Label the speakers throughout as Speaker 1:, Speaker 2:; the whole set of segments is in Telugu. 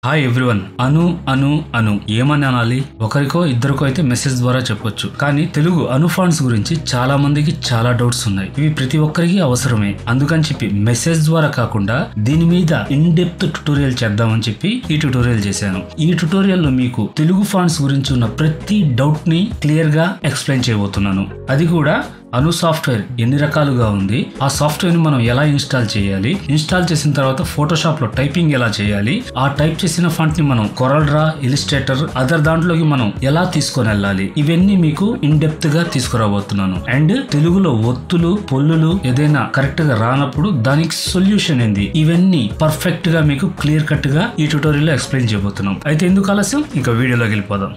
Speaker 1: హాయ్ ఎవ్రీవన్ అను అను అను ఏమని అనాలి ఒకరికో ఇద్దరికో అయితే మెసేజ్ ద్వారా చెప్పొచ్చు కానీ తెలుగు అను ఫాంట్స్ గురించి చాలా మందికి చాలా డౌట్స్ ఉన్నాయి ఇవి ప్రతి ఒక్కరికి అవసరమే అందుకని చెప్పి మెసేజ్ ద్వారా కాకుండా దీని మీద ఇన్ డెప్త్ ట్యుటోరియల్ చేద్దామని చెప్పి ఈ ట్యుటోరియల్ చేశాను ఈ ట్యుటోరియల్ లో మీకు తెలుగు ఫాంట్స్ గురించి ఉన్న ప్రతి డౌట్ ని క్లియర్ గా ఎక్స్ప్లెయిన్ చేయబోతున్నాను అది కూడా అను సాఫ్ట్వేర్ ఎన్ని రకాలుగా ఉంది ఆ సాఫ్ట్వేర్ ని మనం ఎలా ఇన్స్టాల్ చేయాలి ఇన్స్టాల్ చేసిన తర్వాత ఫోటోషాప్ లో టైపింగ్ ఎలా చేయాలి ఆ టైప్ చేసిన ఫాంట్ ని మనం కొరల్ డ్రా ఇలిస్ట్రేటర్ అదర్ దాంట్లోకి మనం ఎలా తీసుకొని వెళ్ళాలి ఇవన్నీ మీకు ఇన్ డెప్త్ గా తీసుకురాబోతున్నాను అండ్ తెలుగులో ఒత్తులు పొల్లులు ఏదైనా కరెక్ట్ గా రానప్పుడు దానికి సొల్యూషన్ ఏంది ఇవన్నీ పర్ఫెక్ట్ గా మీకు క్లియర్ కట్ గా ఈ ట్యూటోరియల్ లో ఎక్స్ప్లెయిన్ చేయబోతున్నాం అయితే ఎందుకు ఆలస్యం ఇంకా వీడియోలోకి వెళ్ళిపోదాం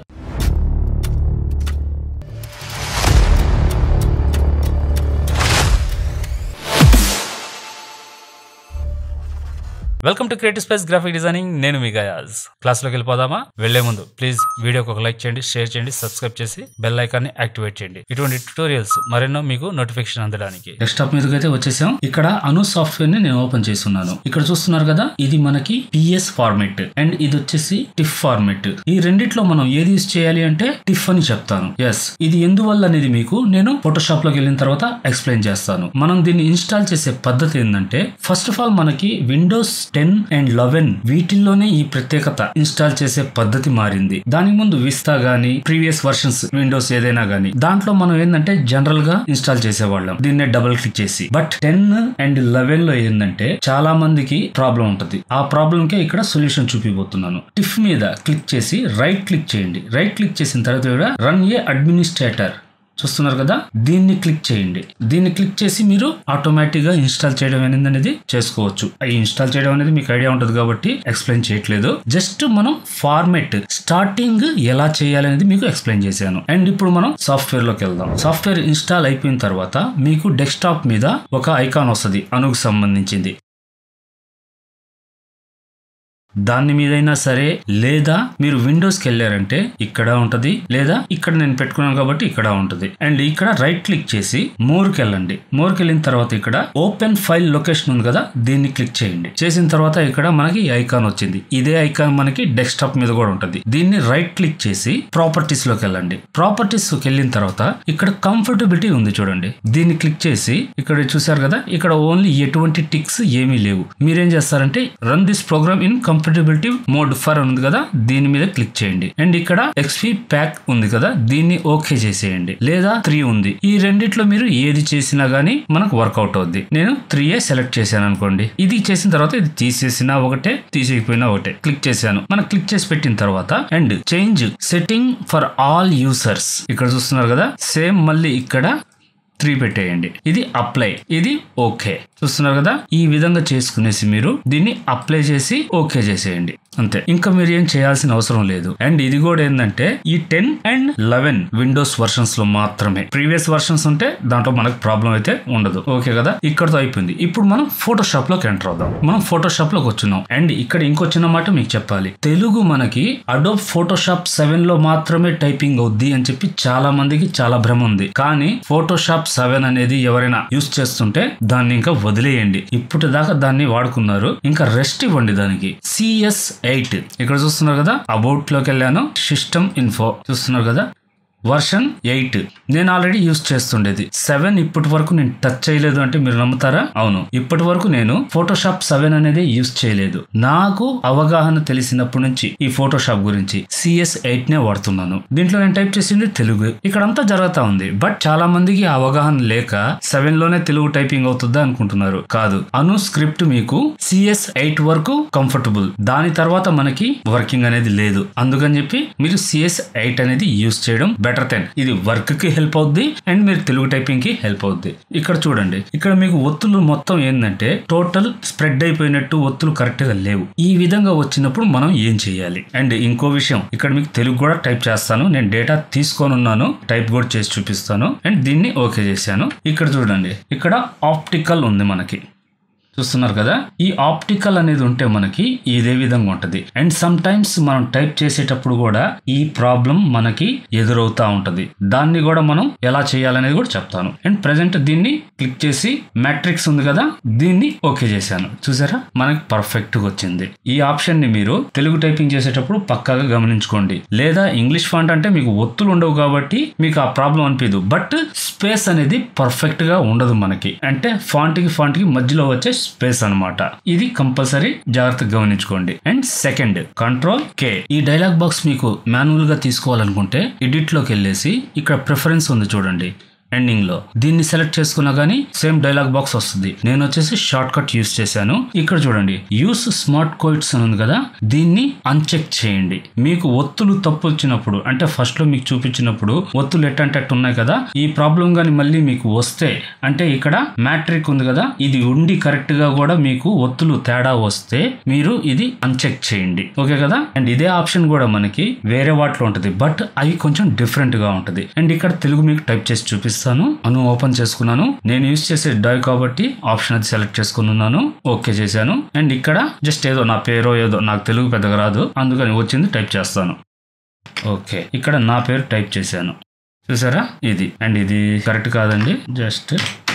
Speaker 1: welcome to creative space graphic designing నేను మీ గయాజ్ క్లాస్లోకి వెళ్ళిపోదామా వెళ్లే ముందు ప్లీజ్ వీడియోకి ఒక లైక్ చేయండి షేర్ చేయండి సబ్స్క్రైబ్ చేసి బెల్ ఐకాన్ ని యాక్టివేట్ చేయండి ఇటువంటి ట్యూటోరియల్స్ మరెన్నో మీకు నోటిఫికేషన్ అందడానికి డెస్క్టాప్ మీదకి అయితే వచ్చేసాం ఇక్కడ అను సాఫ్ట్వేర్ ని నేను ఓపెన్ చేస్తున్నాను ఇక్కడ చూస్తున్నారు కదా ఇది మనకి పిఎస్ ఫార్మెట్ అండ్ ఇది వచ్చేసి టిఫ్ ఫార్మెట్ ఈ రెండిట్లో మనం ఏది యూస్ చేయాలి అంటే టిఫ్ అని చెప్తాను ఎస్ ఇది ఎందువల్ల అనేది మీకు నేను ఫోటోషాప్ లోకి వెళ్ళిన తర్వాత ఎక్స్ప్లెయిన్ చేస్తాను మనం దీన్ని ఇన్స్టాల్ చేసే పద్ధతి ఏంటంటే ఫస్ట్ ఆఫ్ ఆల్ మనకి విండోస్ టెన్ అండ్ లెవెన్ వీటిల్లోనే ఈ ప్రత్యేకత ఇన్స్టాల్ చేసే పద్ధతి మారింది దానికి ముందు విస్తా గానీ ప్రీవియస్ వర్షన్స్ విండోస్ ఏదైనా గానీ దాంట్లో మనం ఏంటంటే జనరల్ గా ఇన్స్టాల్ చేసేవాళ్ళం దీన్నే డబుల్ క్లిక్ చేసి బట్ టెన్ అండ్ లెవెన్ లో ఏంటంటే చాలా మందికి ప్రాబ్లం ఉంటుంది ఆ ప్రాబ్లం కే ఇక్కడ సొల్యూషన్ చూపిపోతున్నాను టిఫ్ మీద క్లిక్ చేసి రైట్ క్లిక్ చేయండి రైట్ క్లిక్ చేసిన తర్వాత కూడా రన్ ఏ అడ్మినిస్ట్రేటర్ చూస్తున్నారు కదా దీన్ని క్లిక్ చేయండి దీన్ని క్లిక్ చేసి మీరు ఆటోమేటిక్ గా ఇన్స్టాల్ చేయడం అనేది అనేది చేసుకోవచ్చు ఈ ఇన్స్టాల్ చేయడం అనేది మీకు ఐడియా ఉంటుంది కాబట్టి ఎక్స్ప్లెయిన్ చేయట్లేదు జస్ట్ మనం ఫార్మెట్ స్టార్టింగ్ ఎలా చేయాలి అనేది మీకు ఎక్స్ప్లెయిన్ చేశాను అండ్ ఇప్పుడు మనం సాఫ్ట్వేర్ లోకి వెళ్దాం సాఫ్ట్వేర్ ఇన్స్టాల్ అయిపోయిన తర్వాత మీకు డెస్క్టాప్ మీద ఒక ఐకాన్ వస్తుంది అనుకు సంబంధించింది దాని మీదైనా సరే లేదా మీరు విండోస్కి వెళ్ళారంటే ఇక్కడ ఉంటది లేదా ఇక్కడ నేను పెట్టుకున్నాను కాబట్టి ఇక్కడ ఉంటది అండ్ ఇక్కడ రైట్ క్లిక్ చేసి మోర్కి వెళ్ళండి మోర్కి వెళ్ళిన తర్వాత ఇక్కడ ఓపెన్ ఫైల్ లొకేషన్ ఉంది కదా దీన్ని క్లిక్ చేయండి చేసిన తర్వాత ఇక్కడ మనకి ఐకాన్ వచ్చింది ఇదే ఐకాన్ మనకి డెస్క్టాప్ మీద కూడా ఉంటది దీన్ని రైట్ క్లిక్ చేసి ప్రాపర్టీస్ లోకి వెళ్ళండి ప్రాపర్టీస్ లోకి వెళ్ళిన తర్వాత ఇక్కడ కంఫర్టబిలిటీ ఉంది చూడండి దీన్ని క్లిక్ చేసి ఇక్కడ చూసారు కదా ఇక్కడ ఓన్లీ ఎటువంటి టిక్స్ ఏమీ లేవు మీరేం చేస్తారంటే run this program in compatibility mode for ఉంది కదా దీని మీద క్లిక్ చేయండి అండ్ ఇక్కడ ఎక్స్పీ ప్యాక్ ఉంది కదా దీన్ని ఓకే చేసేయండి లేదా త్రీ ఉంది ఈ రెండిట్లో మీరు ఏది చేసినా గానీ మనకు వర్కౌట్ అవుద్ది నేను త్రీ ఏ సెలెక్ట్ చేశాను అనుకోండి ఇది చేసిన తర్వాత ఇది తీసేసినా ఒకటే తీసేయకపోయినా ఒకటే క్లిక్ చేశాను మనం క్లిక్ చేసి పెట్టిన తర్వాత and change setting for all users ఇక్కడ చూస్తున్నారు కదా సేమ్ మళ్ళీ ఇక్కడ త్రీ పెట్టేయండి ఇది అప్లై ఇది ఓకే చూస్తున్నారు కదా ఈ విధంగా చేసుకునేసి మీరు దీన్ని అప్లై చేసి ఓకే చేసేయండి అంతే ఇంకా మీరు ఏం చేయాల్సిన అవసరం లేదు అండ్ ఇది కూడా ఏంటంటే ఈ ten and eleven Windows versions లో మాత్రమే ప్రీవియస్ వర్షన్స్ ఉంటే దాంట్లో మనకు ప్రాబ్లం అయితే ఉండదు ఓకే కదా ఇక్కడతో అయిపోయింది ఇప్పుడు మనం ఫోటోషాప్ లోకి ఎంటర్ అవుదాం మనం ఫోటోషాప్ లోకి వచ్చున్నాం అండ్ ఇక్కడ ఇంకొచ్చిన మాట మీకు చెప్పాలి తెలుగు మనకి అడోబ్ ఫోటోషాప్ సెవెన్ లో మాత్రమే టైపింగ్ అవుద్ది అని చెప్పి చాలా మందికి చాలా భ్రమ ఉంది కానీ ఫోటోషాప్ సెవెన్ అనేది ఎవరైనా యూస్ చేస్తుంటే దాన్ని ఇంకా వదిలేయండి ఇప్పటిదాకా దాన్ని వాడుకున్నారు ఇంకా రెస్ట్ ఇవ్వండి దానికి సిఎస్ ఎయిట్ ఇక్కడ చూస్తున్నారు కదా అబౌట్ లోకి వెళ్ళాను సిస్టమ్ ఇన్ఫో చూస్తున్నారు కదా వర్షన్ ఎయిట్ నేను ఆల్రెడీ యూస్ చేస్తుండేది సెవెన్ ఇప్పటి వరకు నేను టచ్ చేయలేదు అంటే మీరు నమ్ముతారా అవును ఇప్పటి వరకు నేను ఫోటోషాప్ సెవెన్ అనేది యూస్ చేయలేదు నాకు అవగాహన తెలిసినప్పటి నుంచి ఈ ఫోటోషాప్ గురించి సిఎస్ ఎయిట్ నే వాడుతున్నాను దీంట్లో నేను టైప్ చేసింది తెలుగు ఇక్కడ అంతా జరుగుతా ఉంది బట్ చాలా మందికి ఆ అవగాహన లేక సెవెన్ లోనే తెలుగు టైపింగ్ అవుతుందా అనుకుంటున్నారు కాదు అను స్క్రిప్ట్ మీకు సిఎస్ ఎయిట్ వరకు కంఫర్టబుల్ దాని తర్వాత మనకి వర్కింగ్ అనేది లేదు అందుకని చెప్పి మీరు సిఎస్ ఎయిట్ అనేది యూస్ చేయడం బెటర్ దెన్ ఇది వర్క్ కి హెల్ప్ అవుద్ది అండ్ మీరు తెలుగు టైపింగ్ కి హెల్ప్ అవుద్ది ఇక్కడ చూడండి ఇక్కడ మీకు ఒత్తులు మొత్తం ఏంటంటే టోటల్ స్ప్రెడ్ అయిపోయినట్టు ఒత్తులు కరెక్ట్ గా లేవు ఈ విధంగా వచ్చినప్పుడు మనం ఏం చేయాలి అండ్ ఇంకో విషయం ఇక్కడ మీకు తెలుగు కూడా టైప్ చేస్తాను నేను డేటా తీసుకొని ఉన్నాను టైప్ కూడా చేసి చూపిస్తాను అండ్ దీన్ని ఓకే చేశాను ఇక్కడ చూడండి ఇక్కడ ఆప్టికల్ ఉంది మనకి చూస్తున్నారు కదా ఈ ఆప్టికల్ అనేది ఉంటే మనకి ఇదే విధంగా ఉంటది అండ్ సమ్ టైమ్స్ మనం టైప్ చేసేటప్పుడు కూడా ఈ ప్రాబ్లం మనకి ఎదురవుతా ఉంటది దాన్ని కూడా మనం ఎలా చేయాలనేది కూడా చెప్తాను అండ్ ప్రజెంట్ దీన్ని క్లిక్ చేసి మ్యాట్రిక్స్ ఉంది కదా దీన్ని ఓకే చేశాను చూసారా మనకి పర్ఫెక్ట్ గా వచ్చింది ఈ ఆప్షన్ ని మీరు తెలుగు టైపింగ్ చేసేటప్పుడు పక్కాగా గమనించుకోండి లేదా ఇంగ్లీష్ ఫాంట్ అంటే మీకు ఒత్తులు ఉండవు కాబట్టి మీకు ఆ ప్రాబ్లం అనిపించదు బట్ స్పేస్ అనేది పర్ఫెక్ట్ గా ఉండదు మనకి అంటే ఫాంట్ కి ఫాంట్ కి మధ్యలో వచ్చే స్పేస్ అన్నమాట ఇది కంపల్సరీ జాగ్రత్తగా గమనించుకోండి అండ్ సెకండ్ కంట్రోల్ కే ఈ డైలాగ్ బాక్స్ మీకు మాన్యువల్ గా తీసుకోవాలనుకుంటే ఎడిట్ లోకి వెళ్ళేసి ఇక్కడ ప్రిఫరెన్స్ ఉంది చూడండి ఎండింగ్ లో దీన్ని సెలెక్ట్ చేసుకున్నా గానీ సేమ్ డైలాగ్ బాక్స్ వస్తుంది నేను వచ్చేసి షార్ట్ కట్ యూస్ చేశాను ఇక్కడ చూడండి యూస్ స్మార్ట్ కోయిట్స్ అని ఉంది కదా దీన్ని అన్చెక్ చేయండి మీకు ఒత్తులు తప్పు వచ్చినప్పుడు అంటే ఫస్ట్ లో మీకు చూపించినప్పుడు ఒత్తులు ఎట్టంటే ఉన్నాయి కదా ఈ ప్రాబ్లం గాని మళ్ళీ మీకు వస్తే అంటే ఇక్కడ మ్యాట్రిక్ ఉంది కదా ఇది ఉండి కరెక్ట్ గా కూడా మీకు ఒత్తులు తేడా వస్తే మీరు ఇది అన్చెక్ చేయండి ఓకే కదా అండ్ ఇదే ఆప్షన్ కూడా మనకి వేరే వాటిలో ఉంటది బట్ అవి కొంచెం డిఫరెంట్ గా ఉంటది అండ్ ఇక్కడ తెలుగు మీకు టైప్ చేసి చూపిస్తాను అను ఓపెన్ చేసుకున్నాను నేను యూస్ చేసే డై కాబట్టి ఆప్షన్ అది సెలెక్ట్ చేసుకుని ఉన్నాను ఓకే చేశాను అండ్ ఇక్కడ జస్ట్ ఏదో నా పేరో ఏదో నాకు తెలుగు పెద్దగా రాదు అందుకని వచ్చింది టైప్ చేస్తాను ఓకే ఇక్కడ నా పేరు టైప్ చేశాను చూసారా ఇది అండ్ ఇది కరెక్ట్ కాదండి జస్ట్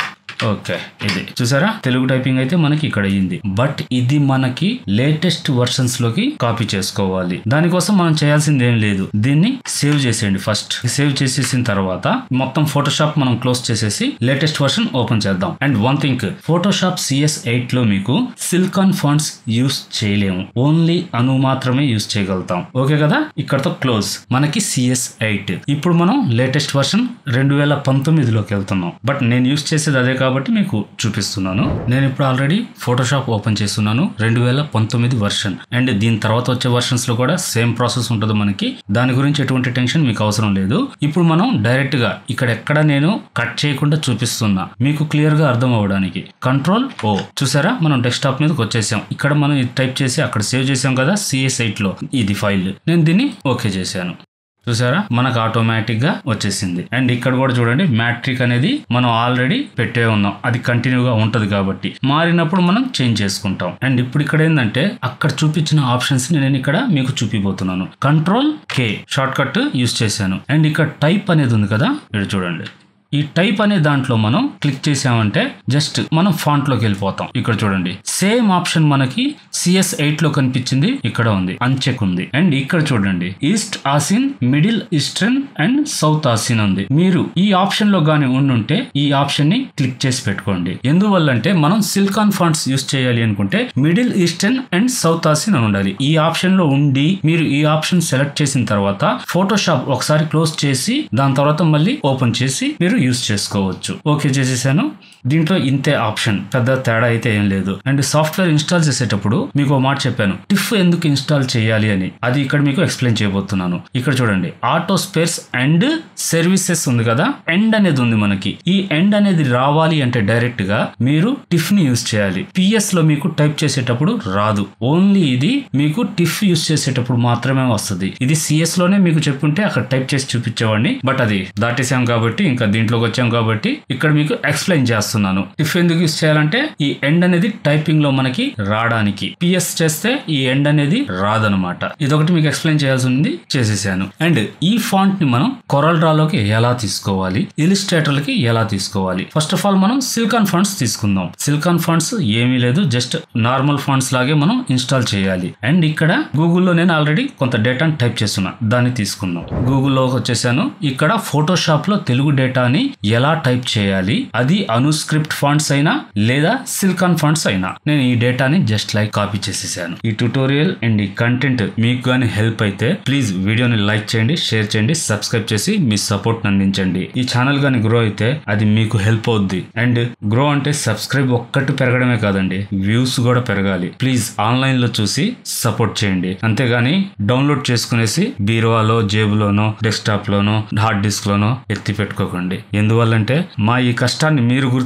Speaker 1: ఓకే ఇది చూసారా తెలుగు టైపింగ్ అయితే మనకి ఇక్కడ అయ్యింది బట్ ఇది మనకి లేటెస్ట్ వర్షన్స్ లోకి కాపీ చేసుకోవాలి దానికోసం మనం చేయాల్సింది ఏం లేదు దీన్ని సేవ్ చేసేయండి ఫస్ట్ సేవ్ చేసేసిన తర్వాత మొత్తం ఫోటోషాప్ మనం క్లోజ్ చేసేసి లేటెస్ట్ వర్షన్ ఓపెన్ చేద్దాం and one thing Photoshop CS eight లో మీకు సిల్కాన్ ఫాంట్స్ యూస్ చేయలేము ఓన్లీ అను మాత్రమే యూస్ చేయగలుగుతాం ఓకే కదా ఇక్కడతో క్లోజ్ మనకి సిఎస్ ఎయిట్ ఇప్పుడు మనం లేటెస్ట్ వర్షన్ రెండు వేల పంతొమ్మిదిలోకి వెళ్తున్నాం బట్ నేను యూస్ చేసేది అదే కాబట్టి మీకు చూపిస్తున్నాను నేను ఇప్పుడు ఆల్రెడీ ఫోటోషాప్ ఓపెన్ చేస్తున్నాను రెండు వేల పంతొమ్మిది వర్షన్ అండ్ దీని తర్వాత వచ్చే వర్షన్స్ లో కూడా సేమ్ ప్రాసెస్ ఉంటుంది మనకి దాని గురించి ఎటువంటి టెన్షన్ మీకు అవసరం లేదు ఇప్పుడు మనం డైరెక్ట్ గా ఇక్కడ ఎక్కడ నేను కట్ చేయకుండా చూపిస్తున్నా మీకు క్లియర్ గా అర్థం అవ్వడానికి కంట్రోల్ ఓ చూసారా మనం డెస్క్టాప్ మీదకి వచ్చేసాం ఇక్కడ మనం ఇది టైప్ చేసి అక్కడ సేవ్ చేసాం కదా సిఎస్ ఎయిట్ లో ఇది ఫైల్ నేను దీన్ని ఓకే చేశాను చూసారా మనకు ఆటోమేటిక్ గా వచ్చేసింది అండ్ ఇక్కడ కూడా చూడండి మ్యాట్రిక్ అనేది మనం ఆల్రెడీ పెట్టే ఉన్నాం అది కంటిన్యూగా ఉంటది కాబట్టి మారినప్పుడు మనం చేంజ్ చేసుకుంటాం అండ్ ఇప్పుడు ఇక్కడ ఏంటంటే అక్కడ చూపించిన ఆప్షన్స్ ని నేను ఇక్కడ మీకు చూపిపోతున్నాను control K shortcut use చేశాను అండ్ ఇక్కడ టైప్ అనేది ఉంది కదా ఇక్కడ చూడండి ఈ టైప్ అనే దాంట్లో మనం క్లిక్ చేసామంటే జస్ట్ మనం ఫాంట్ లోకి వెళ్ళిపోతాం ఇక్కడ చూడండి సేమ్ ఆప్షన్ మనకి సిఎస్ ఎయిట్ లో కనిపించింది ఇక్కడ ఉంది అన్చెక్ ఉంది అండ్ ఇక్కడ చూడండి East Asian Middle Eastern and South Asian ఉంది మీరు ఈ ఆప్షన్ లో గానీ ఉండుంటే ఈ ఆప్షన్ ని క్లిక్ చేసి పెట్టుకోండి ఎందువల్ల అంటే మనం సిల్కాన్ ఫాంట్స్ యూస్ చేయాలి అనుకుంటే Middle Eastern and South Asian అని ఉండాలి ఈ ఆప్షన్ లో ఉండి మీరు ఈ ఆప్షన్ సెలెక్ట్ చేసిన తర్వాత ఫోటోషాప్ ఒకసారి క్లోజ్ చేసి దాని తర్వాత మళ్ళీ ఓపెన్ చేసి మీరు యూస్ చేసుకోవచ్చు ఓకే చేసేసాను దీంట్లో ఇంతే ఆప్షన్ పెద్ద తేడా అయితే ఏం లేదు అండ్ సాఫ్ట్వేర్ ఇన్స్టాల్ చేసేటప్పుడు మీకు ఒక మాట చెప్పాను టిఫ్ ఎందుకు ఇన్స్టాల్ చేయాలి అని అది ఇక్కడ మీకు ఎక్స్ప్లెయిన్ చేయబోతున్నాను ఇక్కడ చూడండి ఆటో స్పేర్స్ అండ్ సర్వీసెస్ ఉంది కదా ఎండ్ అనేది ఉంది మనకి ఈ ఎండ్ అనేది రావాలి అంటే డైరెక్ట్ గా మీరు టిఫ్ ని యూస్ చేయాలి పిఎస్ లో మీకు టైప్ చేసేటప్పుడు రాదు ఓన్లీ ఇది మీకు టిఫ్ యూస్ చేసేటప్పుడు మాత్రమే వస్తుంది ఇది సిఎస్ లోనే మీకు చెప్పుంటే అక్కడ టైప్ చేసి చూపించేవాడిని బట్ అది దాటేసాం కాబట్టి ఇంకా దీంట్లోకి వచ్చాం కాబట్టి ఇక్కడ మీకు ఎక్స్ప్లెయిన్ చేస్తున్నాను టిఫ్ ఎందుకు యూస్ చేయాలంటే ఈ ఎండ్ అనేది టైపింగ్ లో మనకి రావడానికి పిఎస్ చేస్తే ఈ ఎండ్ అనేది రాదనమాట ఇదొకటి మీకు ఎక్స్ప్లెయిన్ చేయాల్సి ఉంది చేసేసాను అండ్ ఈ ఫాంట్ ని మనం కొరల్ డ్రాలోకి ఎలా తీసుకోవాలి ఇలిస్ట్రేటర్ కి ఎలా తీసుకోవాలి ఫస్ట్ ఆఫ్ ఆల్ మనం సిలికాన్ ఫాంట్స్ తీసుకుందాం సిలికాన్ ఫాంట్స్ ఏమీ లేదు జస్ట్ నార్మల్ ఫాంట్స్ లాగే మనం ఇన్స్టాల్ చేయాలి అండ్ ఇక్కడ గూగుల్లో నేను ఆల్రెడీ కొంత డేటాని టైప్ చేస్తున్నా దాన్ని తీసుకుందాం గూగుల్లోకి వచ్చేసాను ఇక్కడ ఫోటోషాప్ లో తెలుగు డేటాని ఎలా టైప్ చేయాలి అది అనుస్క్రిప్ట్ ఫాంట్స్ అయినా లేదా సిలికాన్ ఫాంట్స్ అయినా నేను ఈ డేటాని జస్ట్ లైక్ కాపీ చేసేసాను ఈ ట్యూటోరియల్ అండ్ ఈ కంటెంట్ మీకు కానీ హెల్ప్ అయితే ప్లీజ్ వీడియోని లైక్ చేయండి షేర్ చేయండి సబ్స్క్రైబ్ చేసి మీ సపోర్ట్ అందించండి ఈ ఛానల్ కానీ గ్రో అయితే అది మీకు హెల్ప్ అవుద్ది అండ్ గ్రో అంటే సబ్స్క్రైబ్ ఒక్కటి పెరగడమే కాదండి వ్యూస్ కూడా పెరగాలి ప్లీజ్ ఆన్లైన్ లో చూసి సపోర్ట్ చేయండి అంతేగాని డౌన్లోడ్ చేసుకునేసి బీరువాలో జేబులోనో డెస్క్టాప్ లోనో హార్డ్ డిస్క్ లోనో ఎత్తి పెట్టుకోకండి ఎందువల్లంటే మా ఈ కష్టాన్ని మీరు గుర్తించి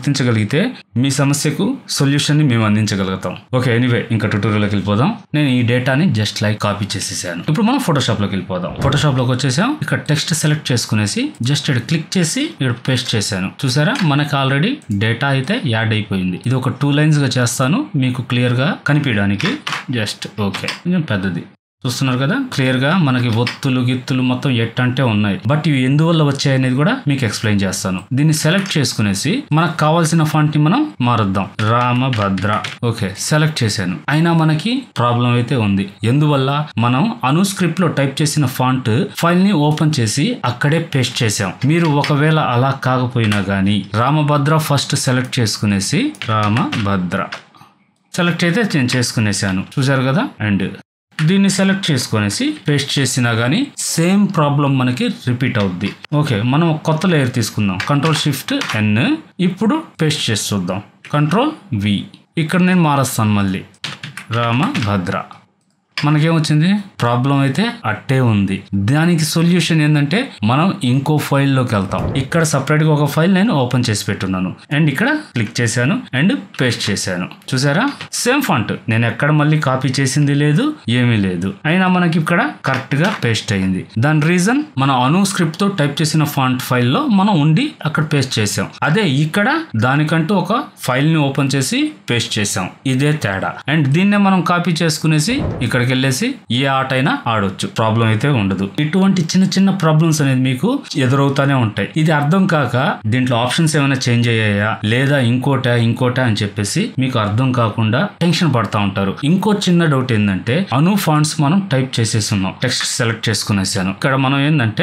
Speaker 1: గుర్తించగలిగితే మీ సమస్యకు సొల్యూషన్ ని మేము అందించగలుగుతాం ఓకే ఎనీవే ఇంకా ట్యూటోరియల్లోకి వెళ్ళిపోదాం నేను ఈ డేటాని జస్ట్ లైక్ కాపీ చేసేసాను ఇప్పుడు మనం ఫోటోషాప్ లోకి వెళ్ళిపోదాం ఫోటోషాప్ లోకి వచ్చేసాం ఇక్కడ టెక్స్ట్ సెలెక్ట్ చేసుకునేసి జస్ట్ ఇక్కడ క్లిక్ చేసి ఇక్కడ పేస్ట్ చేశాను చూసారా మనకి ఆల్రెడీ డేటా అయితే యాడ్ అయిపోయింది ఇది ఒక టూ లైన్స్ గా చేస్తాను మీకు క్లియర్ గా కనిపించడానికి జస్ట్ ఓకే కొంచెం పెద్దది చూస్తున్నారు కదా క్లియర్ గా మనకి ఒత్తులు గిత్తులు మొత్తం ఎట్టంటే ఉన్నాయి బట్ ఇవి ఎందువల్ల వచ్చాయి అనేది కూడా మీకు ఎక్స్ప్లెయిన్ చేస్తాను దీన్ని సెలెక్ట్ చేసుకునేసి మనకు కావాల్సిన ఫాంట్ ని మనం మారుద్దాం రామభద్ర ఓకే సెలెక్ట్ చేశాను అయినా మనకి ప్రాబ్లం అయితే ఉంది ఎందువల్ల మనం అను స్క్రిప్ట్ లో టైప్ చేసిన ఫాంట్ ఫైల్ ని ఓపెన్ చేసి అక్కడే పేస్ట్ చేసాం మీరు ఒకవేళ అలా కాకపోయినా గానీ రామభద్ర ఫస్ట్ సెలెక్ట్ చేసుకునేసి రామభద్ర సెలెక్ట్ అయితే నేను చేసుకునేసాను చూసారు కదా అండ్ దీన్ని సెలెక్ట్ చేసుకొనేసి పేస్ట్ చేసినా కానీ సేమ్ ప్రాబ్లం మనకి రిపీట్ అవుద్ది ఓకే మనం ఒక కొత్త లేయర్ తీసుకుందాం కంట్రోల్ షిఫ్ట్ ఎన్ ఇప్పుడు పేస్ట్ చేసి చూద్దాం కంట్రోల్ వి ఇక్కడ నేను మారుస్తాను మళ్ళీ రామభద్ర మనకేమొచ్చింది ప్రాబ్లం అయితే అట్టే ఉంది దానికి సొల్యూషన్ ఏంటంటే మనం ఇంకో ఫైల్లోకి వెళ్తాం ఇక్కడ సపరేట్ గా ఒక ఫైల్ నేను ఓపెన్ చేసి పెట్టున్నాను అండ్ ఇక్కడ క్లిక్ చేశాను అండ్ పేస్ట్ చేశాను చూసారా సేమ్ ఫాంట్ నేను ఎక్కడ మళ్ళీ కాపీ చేసింది లేదు ఏమీ లేదు అయినా మనకి ఇక్కడ కరెక్ట్ గా పేస్ట్ అయింది దాని రీజన్ మనం అను స్క్రిప్ట్ తో టైప్ చేసిన ఫాంట్ ఫైల్లో మనం ఉండి అక్కడ పేస్ట్ చేసాం అదే ఇక్కడ దానికంటూ ఒక ఫైల్ ని ఓపెన్ చేసి పేస్ట్ చేసాం ఇదే తేడా అండ్ దీన్నే మనం కాపీ చేసుకునేసి ఇక్కడికి వెళ్ళేసి ఏ ఆట అయినా ఆడొచ్చు ప్రాబ్లం అయితే ఉండదు ఇటువంటి చిన్న చిన్న ప్రాబ్లమ్స్ అనేది మీకు ఎదురవుతానే ఉంటాయి ఇది అర్థం కాక దీంట్లో ఆప్షన్స్ ఏమైనా చేంజ్ అయ్యాయా లేదా ఇంకోట ఇంకోట అని చెప్పేసి మీకు అర్థం కాకుండా టెన్షన్ పడతా ఉంటారు ఇంకో చిన్న డౌట్ ఏంటంటే అను ఫాంట్స్ మనం టైప్ చేసేస్తున్నాం టెక్స్ట్ సెలెక్ట్ చేసుకునేసాను ఇక్కడ మనం ఏంటంటే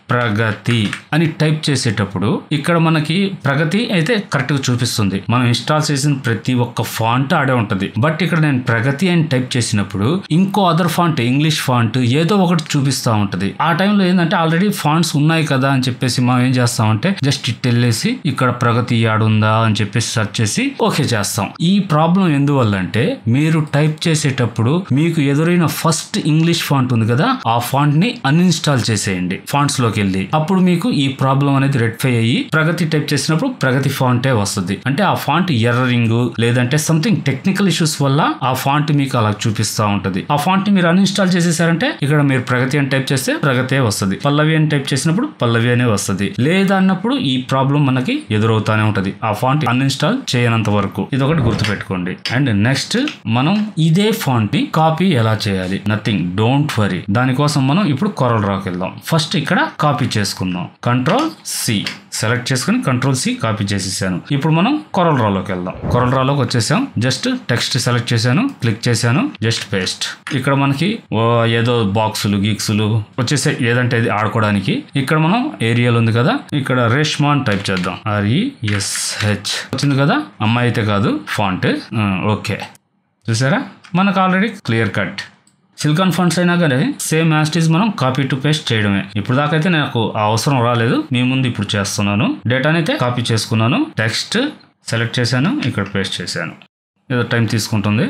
Speaker 1: ప్రగతి అని టైప్ చేసేటప్పుడు ఇక్కడ మనకి ప్రగతి అయితే కరెక్ట్ గా చూపిస్తుంది మనం ఇన్స్టాల్ చేసిన ప్రతి ఒక్క ఫాంట్ ఆడే ఉంటది బట్ ఇక్కడ నేను ప్రగతి అని టైప్ చేసినప్పుడు ఇంకో అదర్ ఫాంట్ ఇంగ్లీష్ ఫాంట్ ఏదో ఒకటి చూపిస్తా ఉంటది ఆ టైంలో ఏంటంటే ఆల్రెడీ ఫాంట్స్ ఉన్నాయి కదా అని చెప్పేసి మనం ఏం చేస్తామంటే జస్ట్ ఇట్ వెళ్ళేసి ఇక్కడ ప్రగతి ఆడుందా అని చెప్పేసి సెర్చ్ చేసి ఓకే చేస్తాం ఈ ప్రాబ్లం ఎందువల్ల అంటే మీరు టైప్ చేసేటప్పుడు మీకు ఎదురైన ఫస్ట్ ఇంగ్లీష్ ఫాంట్ ఉంది కదా ఆ ఫాంట్ ని అన్ఇన్స్టాల్ చేసేయండి ఫాంట్స్ లోకి వెళ్ళి అప్పుడు మీకు ఈ ప్రాబ్లం అనేది రెక్టిఫై అయ్యి ప్రగతి టైప్ చేసినప్పుడు ప్రగతి ఫాంటే వస్తుంది అంటే ఆ ఫాంట్ ఎర్రరింగ్ లేదంటే సంథింగ్ టెక్నికల్ ఇష్యూస్ వల్ల ఆ ఫాంట్ మీకు అలా చూపిస్తా ఉంటది ఆ ఫాంట్ ని మీరు అన్ఇన్స్టాల్ చేసేసారంటే ఇక్కడ మీరు ప్రగతి అని టైప్ చేస్తే ప్రగతే వస్తుంది పల్లవి అని టైప్ చేసినప్పుడు పల్లవి అనే వస్తుంది లేదా అన్నప్పుడు ఈ ప్రాబ్లం మనకి ఎదురవుతానే ఉంటది ఆ ఫాంట్ అన్ఇన్స్టాల్ చేయనంత వరకు ఇది ఒకటి గుర్తుపెట్టుకోండి అండ్ నెక్స్ట్ మనం ఇదే ఫాంట్ ని కాపీ ఎలా చేయాలి నథింగ్ డోంట్ వరీ దానికోసం మనం ఇప్పుడు కొరల్ రాకి వెళ్దాం ఫస్ట్ ఇక్కడ కాపీ చేసుకుందాం కంట్రోల్ సి సెలెక్ట్ చేసుకుని కంట్రోల్ సి కాపీ చేసేసాను ఇప్పుడు మనం కొరల్ రాలోకి వెళ్దాం కొరల్ రాలోకి వచ్చేసాం జస్ట్ టెక్స్ట్ సెలెక్ట్ చేశాను క్లిక్ చేశాను జస్ట్ పేస్ట్ ఇక్కడ మనకి ఓ ఏదో బాక్సులు గీక్సులు వచ్చేసే ఏదంటే ఇది ఆడుకోవడానికి ఇక్కడ మనం ఏరియల్ ఉంది కదా ఇక్కడ రేష్మా అని టైప్ చేద్దాం ఆర్ఈఎస్హెచ్ వచ్చింది కదా అమ్మాయి అయితే కాదు ఫాంట్ ఓకే చూసారా మనకు already clear cut Silicon fonts అయినా కానీ సేమ్ యాస్టీస్ మనం కాపీ టు పేస్ట్ చేయడమే ఇప్పుడు దాకా అయితే నాకు ఆ అవసరం రాలేదు మీ ముందు ఇప్పుడు చేస్తున్నాను డేటాని అయితే కాపీ చేసుకున్నాను టెక్స్ట్ సెలెక్ట్ చేశాను ఇక్కడ పేస్ట్ చేశాను ఏదో టైం తీసుకుంటుంది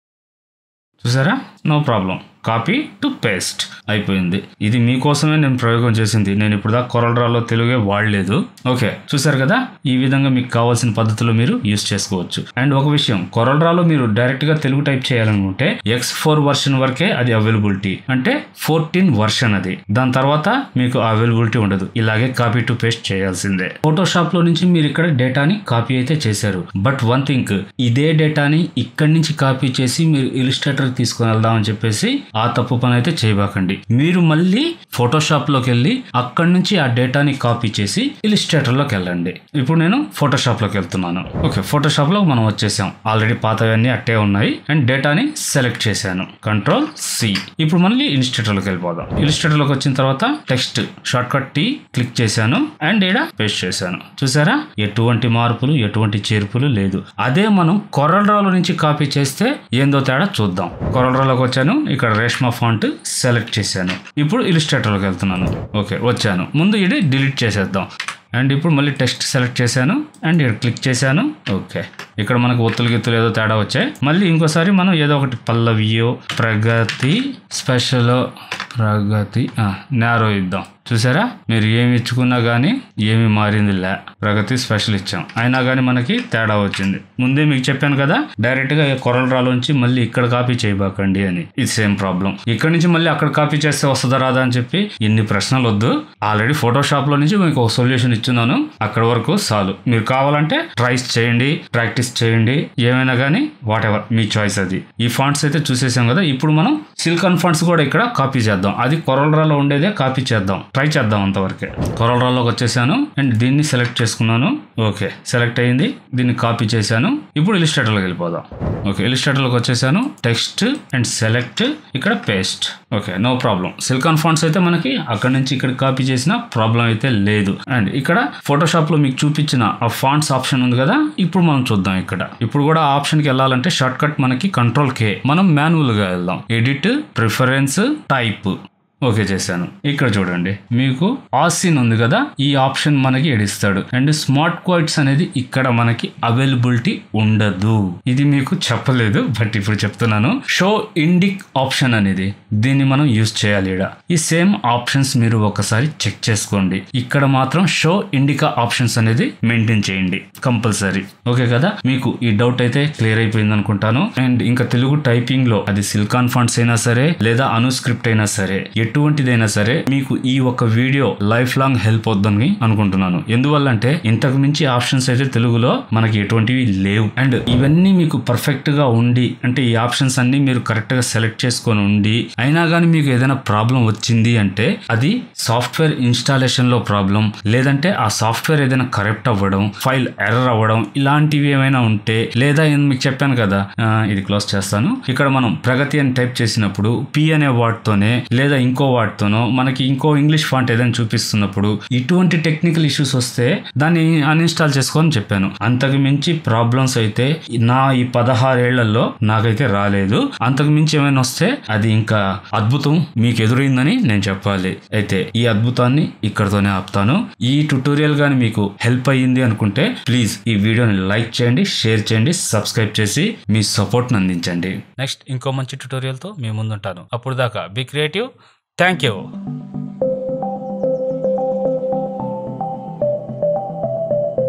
Speaker 1: చూసారా no problem copy to paste అయిపోయింది ఇది మీకోసమే నేను ప్రయోగం చేసింది నేను ఇప్పుడు దాకా కొరల్డ్రాలో తెలుగే వాడలేదు ఓకే చూసారు కదా ఈ విధంగా మీకు కావాల్సిన పద్ధతిలో మీరు యూస్ చేసుకోవచ్చు అండ్ ఒక విషయం కొరల్డ్రాలో మీరు డైరెక్ట్ గా తెలుగు టైప్ చేయాలనుకుంటే ఎక్స్ ఫోర్ వర్షన్ వరకే అది అవైలబిలిటీ అంటే ఫోర్టీన్ వర్షన్ అది దాని తర్వాత మీకు అవైలబిలిటీ ఉండదు ఇలాగే కాపీ టు పేస్ట్ చేయాల్సిందే ఫోటోషాప్ లో నుంచి మీరు ఇక్కడ డేటాని కాపీ అయితే చేశారు బట్ వన్ థింగ్ ఇదే డేటాని ఇక్కడి నుంచి కాపీ చేసి మీరు ఇలిస్ట్రేటర్ తీసుకుని వెళ్దామని చెప్పేసి ఆ తప్పు పని అయితే చేయబాకండి మీరు మళ్ళీ ఫోటోషాప్ లోకి వెళ్ళి అక్కడి నుంచి ఆ డేటాని కాపీ చేసి ఇలిస్ట్రేటర్ లోకి వెళ్ళండి ఇప్పుడు నేను ఫోటోషాప్ లోకి వెళ్తున్నాను ఓకే ఫోటోషాప్ లో మనం వచ్చేసాం ఆల్రెడీ పాతవన్నీ అట్టే ఉన్నాయి అండ్ డేటాని సెలెక్ట్ చేశాను కంట్రోల్ సి ఇప్పుడు మళ్ళీ ఇలిస్ట్రేటర్ లోకి వెళ్ళిపోదాం ఇలిస్ట్రేటర్ లోకి వచ్చిన తర్వాత text shortcut T click చేశాను అండ్ ఇక్కడ పేస్ట్ చేశాను చూసారా ఎటువంటి మార్పులు ఎటువంటి చేర్పులు లేదు అదే మనం కొరల్డ్రాలో నుంచి కాపీ చేస్తే ఏందో తేడా చూద్దాం కొరల్డ్రాలోకి వచ్చాను ఇక్కడ రేష్మా ఫాంట్ సెలెక్ట్ చేశాను ఇప్పుడు ఇలిస్ట్రేటర్లోకి వెళ్తున్నాను ఓకే వచ్చాను ముందు ఇది డిలీట్ చేసేద్దాం అండ్ ఇప్పుడు మళ్ళీ టెక్స్ట్ సెలెక్ట్ చేశాను అండ్ ఇక్కడ క్లిక్ చేశాను ఓకే ఇక్కడ మనకు ఒత్తులు గిత్తులు ఏదో తేడా వచ్చాయి మళ్ళీ ఇంకోసారి మనం ఏదో ఒకటి పల్లవియో ప్రగతి స్పెషల్ ప్రగతి నేరో ఇద్దాం చూసారా మీరు ఏమి ఇచ్చుకున్నా గానీ ఏమి మారింది లే ప్రగతి స్పెషల్ ఇచ్చాం అయినా గానీ మనకి తేడా వచ్చింది ముందే మీకు చెప్పాను కదా డైరెక్ట్ గా కొరల్ రాలోంచి మళ్ళీ ఇక్కడ కాపీ చేయబాకండి అని ఇది సేమ్ ప్రాబ్లం ఇక్కడ నుంచి మళ్ళీ అక్కడ కాపీ చేస్తే వస్తుందా రాదా అని చెప్పి ఇన్ని ప్రశ్నలు వద్దు ఆల్రెడీ ఫోటోషాప్ లో నుంచి మీకు ఒక సొల్యూషన్ ఇచ్చున్నాను అక్కడ వరకు చాలు మీరు కావాలంటే ట్రైస్ చేయండి ప్రాక్టీస్ చేయండి ఏమైనా కానీ వాట్ ఎవర్ మీ చాయిస్ అది ఈ ఫాంట్స్ అయితే చూసేసాం కదా ఇప్పుడు మనం సిల్కాన్ ఫాంట్స్ కూడా ఇక్కడ కాపీ చేద్దాం అది కొరల్రాలో ఉండేదే కాపీ చేద్దాం ట్రై చేద్దాం అంతవరకే కొరల్రాలోకి వచ్చేసాను అండ్ దీన్ని సెలెక్ట్ చేసుకున్నాను ఓకే సెలెక్ట్ అయింది దీన్ని కాపీ చేశాను ఇప్పుడు ఇలిస్ట్రేటర్లోకి వెళ్ళిపోదాం ఓకే ఇలిస్ట్రేటర్లోకి వచ్చేసాను టెక్స్ట్ అండ్ సెలెక్ట్ ఇక్కడ paste okay no problem Silicon fonts అయితే మనకి అక్కడ నుంచి ఇక్కడ కాపీ చేసిన ప్రాబ్లం అయితే లేదు అండ్ ఇక్కడ ఫోటోషాప్ లో మీకు చూపించిన ఆ ఫాంట్స్ ఆప్షన్ ఉంది కదా ఇప్పుడు మనం చూద్దాం ఇక్కడ ఇప్పుడు కూడా ఆ ఆప్షన్ కి వెళ్ళాలంటే షార్ట్ కట్ మనకి కంట్రోల్ కే మనం మాన్యువల్ గా వెళ్దాం ఎడిట్ ప్రిఫరెన్స్ టైప్ ఓకే చేశాను ఇక్కడ చూడండి మీకు ఆసిన్ ఉంది కదా ఈ ఆప్షన్ మనకి ఎడిస్తాడు అండ్ స్మార్ట్ క్వైట్స్ అనేది ఇక్కడ మనకి అవైలబిలిటీ ఉండదు ఇది మీకు చెప్పలేదు బట్ ఇప్పుడు చెప్తున్నాను షో ఇండిక్ ఆప్షన్ అనేది దీన్ని మనం యూజ్ చేయాలి ఈడ ఈ సేమ్ ఆప్షన్స్ మీరు ఒకసారి చెక్ చేసుకోండి ఇక్కడ మాత్రం షో ఇండికా ఆప్షన్స్ అనేది మెయింటైన్ చేయండి కంపల్సరీ ఓకే కదా మీకు ఈ డౌట్ అయితే క్లియర్ అయిపోయింది అనుకుంటాను అండ్ ఇంకా తెలుగు టైపింగ్ లో అది సిల్కాన్ ఫండ్స్ అయినా సరే లేదా అనుస్క్రిప్ట్ అయినా సరే ఎటువంటిదైనా సరే మీకు ఈ ఒక వీడియో లైఫ్ లాంగ్ హెల్ప్ అవుద్దని అనుకుంటున్నాను ఎందువల్ల అంటే ఇంతకు మించి ఆప్షన్స్ అయితే తెలుగులో మనకి ఎటువంటివి లేవు అండ్ ఇవన్నీ మీకు పర్ఫెక్ట్ గా ఉండి అంటే ఈ ఆప్షన్స్ అన్ని మీరు కరెక్ట్ గా సెలెక్ట్ చేసుకొని ఉండి అయినా కానీ మీకు ఏదైనా ప్రాబ్లం వచ్చింది అంటే అది సాఫ్ట్వేర్ ఇన్స్టాలేషన్ లో ప్రాబ్లం లేదంటే ఆ సాఫ్ట్వేర్ ఏదైనా కరెక్ట్ అవ్వడం ఫైల్ ఎర్రర్ అవ్వడం ఇలాంటివి ఏమైనా ఉంటే లేదా నేను మీకు చెప్పాను కదా ఆ, ఇది క్లోజ్ చేస్తాను ఇక్కడ మనం ప్రగతి అని టైప్ చేసినప్పుడు పి అనే వర్డ్ తోనే లేదా ఇంకో వాటితోనో మనకి ఇంకో ఇంగ్లీష్ ఫాంట్ ఏదైనా చూపిస్తున్నప్పుడు ఇటువంటి టెక్నికల్ ఇష్యూస్ వస్తే దాన్ని అన్ఇన్స్టాల్ చేసుకోని చెప్పాను అంతకు మించి ప్రాబ్లమ్స్ అయితే నా ఈ పదహారేళ్లలో నాకైతే రాలేదు అంతకు మించి ఏమైనా వస్తే అది ఇంకా అద్భుతం మీకు ఎదురైందని నేను చెప్పాలి అయితే ఈ అద్భుతాన్ని ఇక్కడతోనే ఆపుతాను ఈ ట్యుటోరియల్ గాని మీకు హెల్ప్ అయ్యింది అనుకుంటే ప్లీజ్ ఈ వీడియోని లైక్ చేయండి షేర్ చేయండి సబ్స్క్రైబ్ చేసి మీ సపోర్ట్ అందించండి నెక్స్ట్ ఇంకో మంచి ట్యుటోరియల్తో మీ ముందుంటాను అప్పుడు దాకా బి క్రియేటివ్ థ్యాంక్ యూ